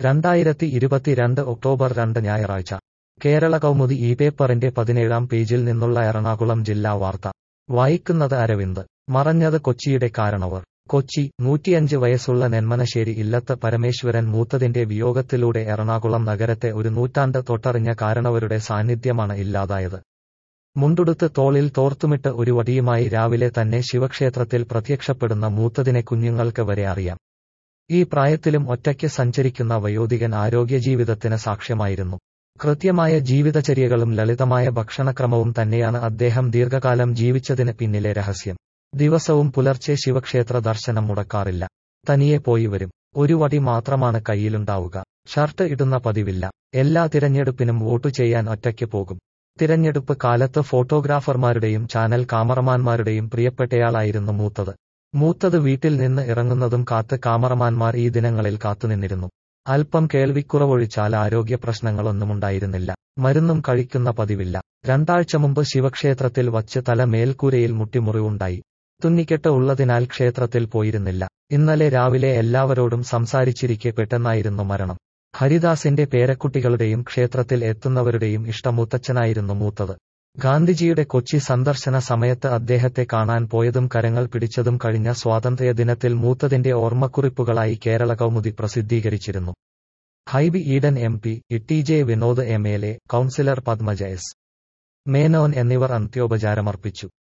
രണ്ടായിരത്തി ഇരുപത്തിരണ്ട് ഒക്ടോബർ രണ്ട് ഞായറാഴ്ച കേരള കൗമുദി ഈ പേപ്പറിന്റെ പതിനേഴാം പേജിൽ നിന്നുള്ള എറണാകുളം ജില്ലാ വാർത്ത വായിക്കുന്നത് അരവിന്ദ് മറഞ്ഞത് കൊച്ചിയുടെ കാരണവർ കൊച്ചി നൂറ്റിയഞ്ച് വയസ്സുള്ള നെന്മനശ്ശേരി ഇല്ലത്ത് പരമേശ്വരൻ മൂത്തതിന്റെ വിയോഗത്തിലൂടെ എറണാകുളം നഗരത്തെ ഒരു നൂറ്റാണ്ട് തൊട്ടറിഞ്ഞ കാരണവരുടെ സാന്നിധ്യമാണ് ഇല്ലാതായത് മുണ്ടുടുത്ത് തോളിൽ തോർത്തുമിട്ട് ഒരു വടിയുമായി രാവിലെ തന്നെ ശിവക്ഷേത്രത്തിൽ പ്രത്യക്ഷപ്പെടുന്ന മൂത്തതിനെ കുഞ്ഞുങ്ങൾക്ക് വരെ അറിയാം ഈ പ്രായത്തിലും ഒറ്റയ്ക്ക് സഞ്ചരിക്കുന്ന വയോധികൻ ആരോഗ്യജീവിതത്തിന് സാക്ഷ്യമായിരുന്നു കൃത്യമായ ജീവിതചര്യകളും ലളിതമായ ഭക്ഷണക്രമവും തന്നെയാണ് അദ്ദേഹം ദീർഘകാലം ജീവിച്ചതിന് പിന്നിലെ രഹസ്യം ദിവസവും പുലർച്ചെ ശിവക്ഷേത്ര ദർശനം മുടക്കാറില്ല തനിയെ പോയി വരും ഒരു വടി മാത്രമാണ് കയ്യിലുണ്ടാവുക ഷർട്ട് ഇടുന്ന പതിവില്ല എല്ലാ തിരഞ്ഞെടുപ്പിനും വോട്ടു ചെയ്യാൻ ഒറ്റയ്ക്ക് പോകും തിരഞ്ഞെടുപ്പ് കാലത്ത് ഫോട്ടോഗ്രാഫർമാരുടെയും ചാനൽ കാമറമാന്മാരുടെയും പ്രിയപ്പെട്ടയാളായിരുന്നു മൂത്തത് മൂത്തത് വീട്ടിൽ നിന്ന് ഇറങ്ങുന്നതും കാത്ത് കാമറമാന്മാർ ഈ ദിനങ്ങളിൽ കാത്തുനിന്നിരുന്നു അല്പം കേൾവിക്കുറവൊഴിച്ചാൽ ആരോഗ്യ പ്രശ്നങ്ങളൊന്നുമുണ്ടായിരുന്നില്ല മരുന്നും കഴിക്കുന്ന പതിവില്ല രണ്ടാഴ്ച മുമ്പ് ശിവക്ഷേത്രത്തിൽ വച്ച് തല മേൽക്കൂരയിൽ മുട്ടിമുറിവുണ്ടായി തുന്നിക്കെട്ട് ഉള്ളതിനാൽ ക്ഷേത്രത്തിൽ പോയിരുന്നില്ല ഇന്നലെ രാവിലെ എല്ലാവരോടും സംസാരിച്ചിരിക്കെ പെട്ടെന്നായിരുന്നു മരണം ഹരിദാസിന്റെ പേരക്കുട്ടികളുടെയും ക്ഷേത്രത്തിൽ എത്തുന്നവരുടെയും ഇഷ്ടമൂത്തച്ഛനായിരുന്നു മൂത്തത് ഗാന്ധിജിയുടെ കൊച്ചി സന്ദർശന സമയത്ത് അദ്ദേഹത്തെ കാണാൻ പോയതും കരങ്ങൾ പിടിച്ചതും കഴിഞ്ഞ സ്വാതന്ത്ര്യ ദിനത്തിൽ മൂത്തതിന്റെ ഓർമ്മക്കുറിപ്പുകളായി കേരള കൗമുദി പ്രസിദ്ധീകരിച്ചിരുന്നു Hibi Eden M P T J Vinod M L A councillor Padmaja S Menon എന്നിവർ അന്ത്യോപചാരമർപ്പിച്ചു